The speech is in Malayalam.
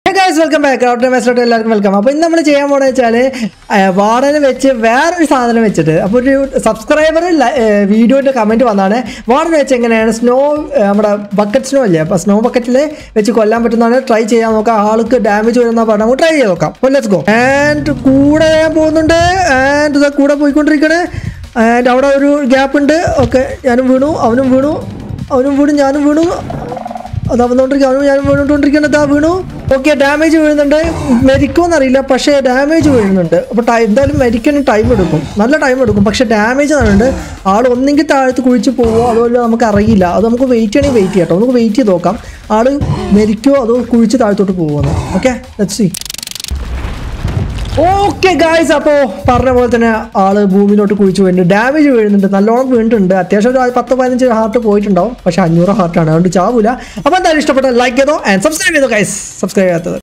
ഗൈസ് വെൽക്കം ബാക്ക് ഔട്ട് മെസ്സോട്ട് എല്ലാവർക്കും വെൽക്കം അപ്പോൾ ഇന്ന് നമ്മൾ ചെയ്യാൻ പോകുന്നത് വെച്ചാൽ വാർഡനെ വെച്ച് വേറൊരു സാധനം വെച്ചിട്ട് അപ്പോൾ ഒരു സബ്സ്ക്രൈബർ വീഡിയോൻ്റെ കമൻറ്റ് വന്നാണ് വാർഡൻ വെച്ച് എങ്ങനെയാണ് സ്നോ നമ്മുടെ ബക്കറ്റ് സ്നോ ഇല്ലേ അപ്പോൾ സ്നോ ബക്കറ്റിൽ വെച്ച് കൊല്ലാൻ പറ്റുന്നതാണ് ട്രൈ ചെയ്യാൻ നോക്കാം ആൾക്ക് ഡാമേജ് വരുന്ന പറഞ്ഞാൽ നമുക്ക് ട്രൈ ചെയ്ത് നോക്കാം അപ്പോൾ ലെറ്റ്സ് ഗോ ആൻഡ് കൂടെ ഞാൻ പോകുന്നുണ്ട് ആൻഡ് ഇതാ കൂടെ പോയിക്കൊണ്ടിരിക്കണേ ആൻഡ് അവിടെ ഒരു ഗ്യാപ്പ് ഉണ്ട് ഓക്കെ ഞാനും വീണു അവനും വീണു അവനും വീണു ഞാനും വീണു അതാ വന്നുകൊണ്ടിരിക്കുക അവനും ഞാനും വീണുകൊണ്ടിരിക്കുന്നത് ആ വീണു ഓക്കെ ഡാമേജ് വീഴുന്നുണ്ട് മരിക്കുമെന്ന് അറിയില്ല പക്ഷേ ഡാമേജ് വീഴുന്നുണ്ട് അപ്പോൾ ടൈം എന്തായാലും മരിക്കാനും ടൈം എടുക്കും നല്ല ടൈം എടുക്കും പക്ഷേ ഡാമേജ് നല്ലുണ്ട് ആൾ ഒന്നെങ്കിൽ താഴത്ത് കുഴിച്ച് പോവോ അതുപോലെ നമുക്ക് അറിയില്ല അത് നമുക്ക് വെയിറ്റ് ചെയ്യണമെങ്കിൽ വെയിറ്റ് ചെയ്യാം കേട്ടോ നമുക്ക് വെയിറ്റ് ചെയ്ത് നോക്കാം ആൾ മരിക്കുമോ അതോ കുഴിച്ച് താഴത്തോട്ട് പോകുമെന്ന് okay let's see okay guys അപ്പോൾ പറഞ്ഞ പോലെ തന്നെ ആള് ഭൂമിയിലോട്ട് കുഴിച്ച് വീഴുന്നുണ്ട് ഡാമേജ് വീഴുന്നുണ്ട് നല്ലോണം വീണിട്ടുണ്ട് അത്യാവശ്യം ഒരു പത്ത് പതിനഞ്ച് ഹാർട്ട് പോയിട്ടുണ്ടാവും പക്ഷെ അഞ്ഞൂറ് ഹാർട്ടാണ് അതുകൊണ്ട് ചാവൂല അപ്പോൾ എന്തായാലും ഇഷ്ടപ്പെട്ട ലൈക്ക് ചെയ്തോ ആൻഡ് സബ്സ്ക്രൈബ് ചെയ്തോ ഗൈസ് സബ്സ്ക്രൈബ് ചെയ്യാത്തത്